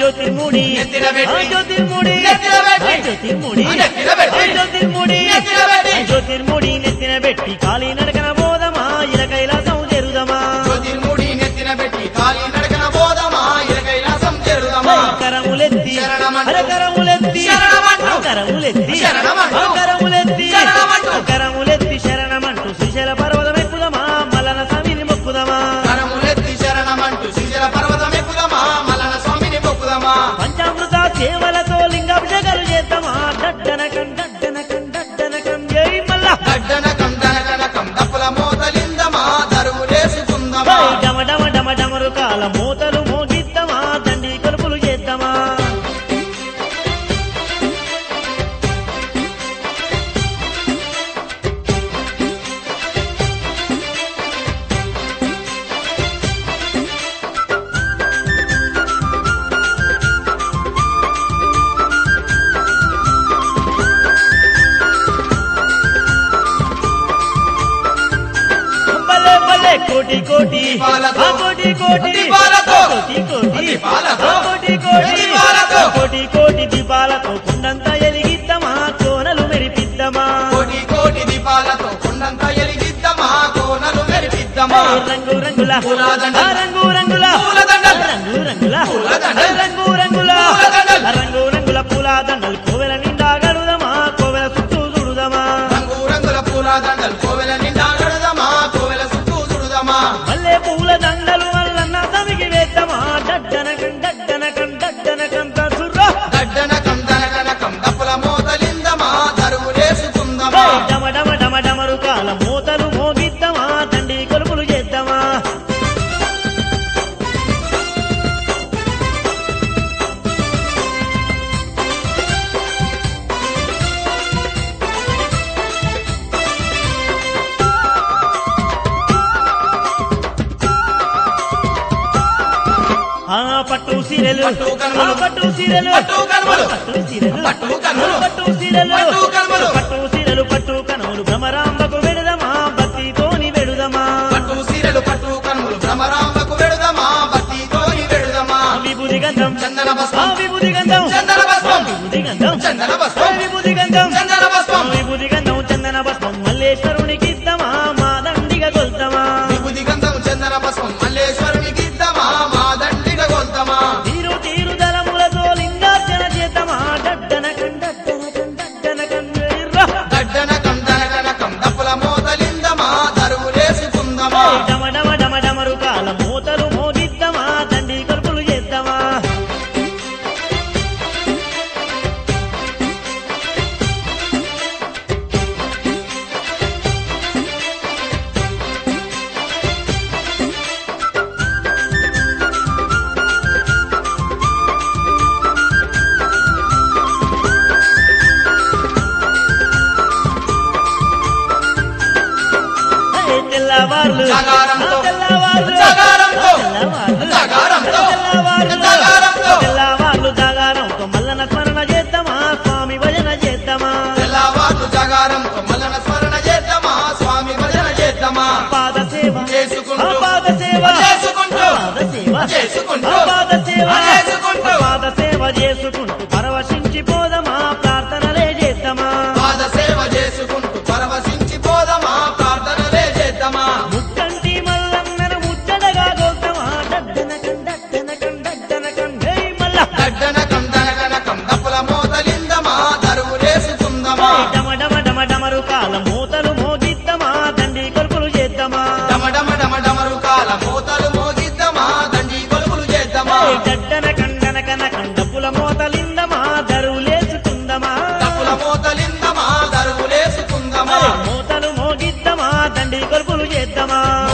జ్యోతిర్ముడి నెత్తిన పెట్టి. ఆ జ్యోతిర్ముడి నెత్తిన పెట్టి. ఆ జ్యోతిర్ముడి ఆ నెత్తిన పెట్టి. ఆ జ్యోతిర్ముడి నెత్తిన పెట్టి. ఆ జ్యోతిర్ముడి నెత్తిన పెట్టి కాలి నడకన పోదమా ఇల కైలాసం చేరుదమా జ్యోతిర్ముడి నెత్తిన పెట్టి కాలి నడకన పోదమా ఇరకైలాసం చేరుదమా కరములెత్తి శరణమంటూ. కరములెత్తి శరణమంటూ. కరములెత్తి శరణమంటూ. కరములెత్తి శరణమంటూ. కరములెత్తి శరణమంటూ శ్రీశైల పర్వతం ఎక్కుదమా మలన స్వామిని మొక్కుదమా కరములెత్తి శరణమంటూ శ్రీశైల పర్వతం ఎక్కుదమా మలన స్వామిని మొక్కుదమా పంచామృత సేవలతో లింగాభిషేకాలు చేద్దామా డడ్డనకం డడ్డనకం డడ్డనకం జై మల్లా గడ్డనకం దనకనకం దప్పుల మోతలిందమా దరువులేసుకుందమా జై డమ డమ డమ డమరు కాల మూతలు మోగిద్దామా దండి కొలుపులు చేద్దామా భలే భలే కోటి కోటి దీపాలతో, ఆ కోటి కోటి దీపాలతో, కోటి కోటి దీపాలతో, ఆ కోటి కోటి దీపాలతో, కోటి కోటి దీపాలతో కుండంతా ఎలిగిద్దామా కోనలు మెరిపిద్దామా కోటి కోటి దీపాలతో కొండంత ఎలిగిద్దమా కోనలు మెరిపిద్దమా రంగు రంగుల పూలదండలు. ఆ రంగు రంగుల పూలదండలు. రంగు రంగుల పూలదండలు. రంగు రంగుల పూలదండలు. ఆ రంగు రంగుల పూల దండలు కోవెల నిండా గడుదమా కోవెల చుట్టూ చూడుదమా రంగు రంగుల పూల దండలు కోవెల నిండా గడదమా కోవెల చుట్టూ చుడుదమా మల్లె పూల దండలు మల్లన్న సమికి వేద్దామా డడ్డనకం డడ్డనకం డడ్డనకం చుర్రా గడ్డనకం దనకనకం దప్పుల మోతలిందమా దరువులేసుకుందమా డమ డమ డమ డమరు కాల మూతలు మోగిద్దామా దండి కొలుపులు చేద్దామా ఆ పట్టు సీరెలు పట్టు కనుమలు. ఆ పట్టు సీరెలు పట్టు కనుమలు. పట్టు సీరెలు పట్టు కనుమలు. పట్టు సీరెలు పట్టు కనుమలు. పట్టు సీరెలు పట్టు కనుమలు భ్రమరాంబకు వెడుదమా భక్తితోని వెడుదమా పట్టు సీరెలు పట్టు కనుములు భ్రమరాంబకు వెడుదమా భక్తితోని వెడుదమా విభూది గంధం చందన ఆ భస్మం విభూది గంధం చందన భస్మం విభూది గంధం చందన ఆ భస్మం విభూది గంధం చందన భస్మం విభూది గంధం చందన భస్మం మల్లేశ్వరునికి ఇద్దామా మా దండిగా కొల్తామా విభూది గంధం చందన భస్మం మల్లేశ్వరునికి ఇద్దామా మా దండిగా గొంతమా తీరు తీరు దళములతో లింగార్చన చేద్దామా డడ్డనకం డడ్డనకం డడ్డనకం ఎర్ర. గడ్డనకం దనకనకం దప్పుల మోతలిందమా దరువులేసుకుందమా డమ డమ డమ డమరు కాల మూతలు మోగిద్దామా దండి కొలుపులు చేద్దామా హే, తెల్లవార్లు జాగారంతో, ఆ తెల్లవార్లు జాగారంతో, తెల్లవార్లు జాగారంతో, తెల్లవార్లు జాగారంతో. తెల్లవార్లు జాగారంతో మల్లన స్మరణ చేద్దామా స్వామి భజన చేద్దామా తెల్లవారు జగారంతో మల్లన స్మరణ చేద్దామా స్వామి భజన చేద్దామా పాద సేవ చేసుకుంటూ, ఆ పాద సేవ చేసుకుంటూ, పాద సేవ చేసుకుంటూ, ఆ పాద సేవ చేసుకుంటూ, పాద సేవ చేసుకుంటూ పరవశించి పోదమా ప్రార్థనలే చేద్దామా పాద సేవ చేసుకుంటూ పరవశించి పోదమా ప్రార్థనలే చేద్దామా ముక్కంటి మల్లన్నను ముచ్చటగా గోద్దామా డడ్డనకం డడ్డనకం డడ్డనకం జై మల్ల గడ్డనకం దనకనకం దప్పుల మోతలిందమా దరువులేసుకుందమా డమ డమ డమ డమరు కాల మూతలు మోగిద్దామా దండి కొలుపులు చేద్దామా డమ డమ డమ డమరు కాల మూతలు మోగిద్దామా దండి కొలుపులు చేద్దామా డడ్డన కండన కనకం డప్పుల మోతలిందమా దరువులేసుకుందమా దప్పుల మోతలిందమా దరువులేసుకుందమా మూతలు మోగిద్దామా దండి కొలుపులు చేద్దామా